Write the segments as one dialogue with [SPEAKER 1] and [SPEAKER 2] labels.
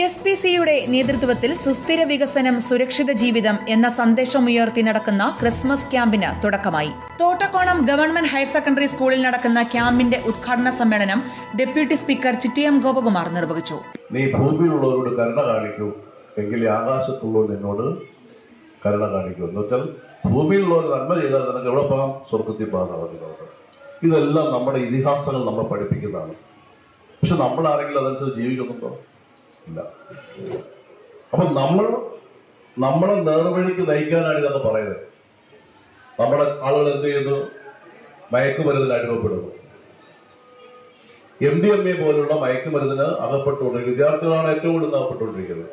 [SPEAKER 1] S P സിയുടെ നേതൃത്വത്തിൽ സുസ്ഥിര വികസനം സുരക്ഷിത ജീവിതം എന്ന സന്ദേശമുയർത്തി നടക്കുന്ന ക്രിസ്മസ് ക്യാമ്പിന് തുടക്കമായി തോട്ടക്കോണം ഗവൺമെന്റ് ഹയർ സെക്കൻഡറി സ്കൂളിൽ നടക്കുന്ന ക്യാമ്പിന്റെ ഉദ്ഘാടന സമ്മേളനം ഡെപ്യൂട്ടി സ്പീക്കർ ചിറ്റിയം ഗോപകുമാർ നിർവഹിച്ചു
[SPEAKER 2] നീ ഭൂമിയിലുള്ളവരോട് കരുണ കാണിക്കൂ എങ്കിലേ ആകാശത്തുള്ളവർ എന്നോട് കരുണ കാണിക്കൂ എന്ന് വെച്ചാൽ ഭൂമിയിലുള്ളവർ നന്മ ചെയ്താൽ നിനക്ക് എവിടെ പോകാം സ്വർഗത്തിൽ പോകാൻ പറയുന്നത് ഇതെല്ലാം നമ്മുടെ ഇതിഹാസങ്ങൾ നമ്മളെ പഠിപ്പിക്കുന്നതാണ് പക്ഷെ നമ്മൾ ആരെങ്കിലും അതനുസരിച്ച് ജീവിക്കുന്നുണ്ടോ ഇല്ല അപ്പൊ നമ്മൾ നമ്മളെ നേർവഴിക്ക് നയിക്കാനാണ് ഇതൊക്കെ പറയുന്നത് നമ്മുടെ ആളുകൾ എന്ത് ചെയ്യുന്നു മയക്കുമരുന്നിന് അനുഭവപ്പെടുന്നു എം ഡി എം എ പോലുള്ള മയക്കുമരുന്നിന് അകപ്പെട്ടുകൊണ്ടിരിക്കുന്നത് വിദ്യാർത്ഥികളാണ് ഏറ്റവും കൂടുതൽ അകപ്പെട്ടുകൊണ്ടിരിക്കുന്നത്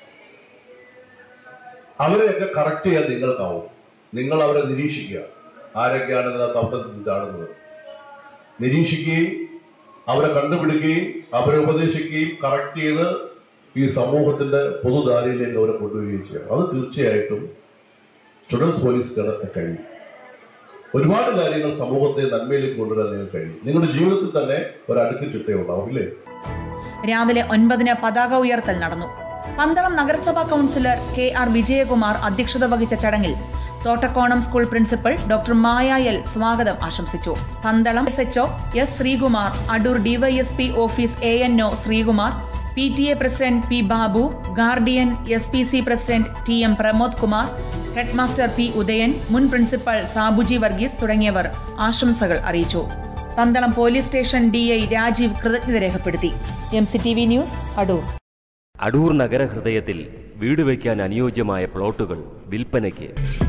[SPEAKER 2] അവരെയൊക്കെ കറക്റ്റ് ചെയ്യാൻ നിങ്ങൾക്കാവും നിങ്ങൾ അവരെ നിരീക്ഷിക്കുക ആരൊക്കെയാണ് ഇതിനകത്ത് അവസരത്തിൽ കാണുന്നത് നിരീക്ഷിക്കുകയും അവരെ കണ്ടുപിടിക്കുകയും അവരെ ഉപദേശിക്കുകയും കറക്റ്റ് ചെയ്ത് ഈ സമൂഹത്തിന്റെ പൊതുധാരയിലേക്ക് അവരെ കൊണ്ടുവരികയും ചെയ്യണം അത് തീർച്ചയായിട്ടും സ്റ്റുഡൻസ് പോലീസ് കഴിയും ഒരുപാട് കാര്യങ്ങൾ സമൂഹത്തെ നന്മയിലേക്ക് കൊണ്ടുവരാൻ നിങ്ങൾക്ക് കഴിയും നിങ്ങളുടെ ജീവിതത്തിൽ തന്നെ ഒരു അടുക്ക് ചിട്ടയുണ്ടാവും ഇല്ലേ
[SPEAKER 1] രാവിലെ ഒൻപതിന് പതാക ഉയർത്തൽ നടന്നു പന്തളം നഗരസഭാ കൗൺസിലർ കെ ആർ വിജയകുമാർ അധ്യക്ഷത വഹിച്ച ചടങ്ങിൽ Thottakkonam school principal doctor Maya L സ്വാഗതം ആശംസിച്ചു Pandalam S HO S Sreekumar Adoor DYSP office A N O Sreekumar P T A president P Babu guardian S P C president T M Pramod Kumar headmaster P Udayan മുൻ പ്രിൻസിപ്പൽ സാബുജി വർഗീസ് തുടങ്ങിയവർ ആശംസകൾ അറിയിച്ചു Pandalam police station D I Rajeev കൃതജ്ഞത രേഖപ്പെടുത്തി M C T V news Adoor
[SPEAKER 3] Adoor നഗരഹൃദയത്തിൽ വീട് വയ്ക്കാൻ അനുയോജ്യമായ പ്ലോട്ടുകൾ വിൽപ്പനയ്ക്ക്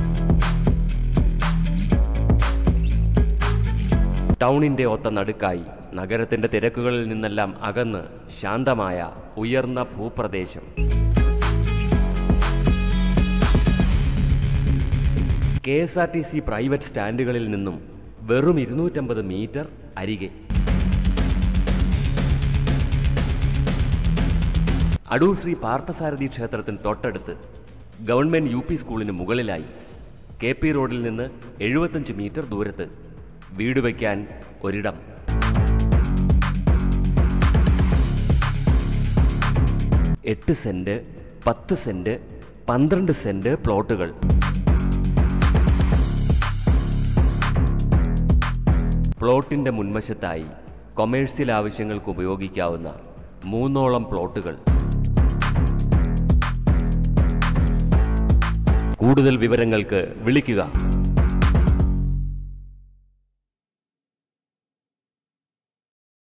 [SPEAKER 3] ടൗണിന്റെ ഒത്ത നടുക്കായി നഗരത്തിന്റെ തിരക്കുകളിൽ നിന്നെല്ലാം അകന്ന് ശാന്തമായ ഉയർന്ന ഭൂപ്രദേശം K S R T C private സ്റ്റാൻഡുകളിൽ നിന്നും വെറും ഇരുന്നൂറ്റമ്പത് മീറ്റർ അരികെ അടൂർ ശ്രീ പാർത്ഥസാരഥി ക്ഷേത്രത്തിന് തൊട്ടടുത്ത് ഗവൺമെന്റ് യു പി സ്കൂളിന് മുകളിലായി കെ പി റോഡിൽ നിന്ന് എഴുപത്തഞ്ച് മീറ്റർ ദൂരത്ത് വീട് വയ്ക്കാൻ ഒരിടം എട്ട് സെന്റ് പത്ത് സെന്റ് പന്ത്രണ്ട് സെന്റ് പ്ലോട്ടുകൾ പ്ലോട്ടിന്റെ മുൻവശത്തായി കൊമേഴ്സ്യൽ ആവശ്യങ്ങൾക്ക് ഉപയോഗിക്കാവുന്ന മൂന്നോളം പ്ലോട്ടുകൾ കൂടുതൽ വിവരങ്ങൾക്ക് വിളിക്കുക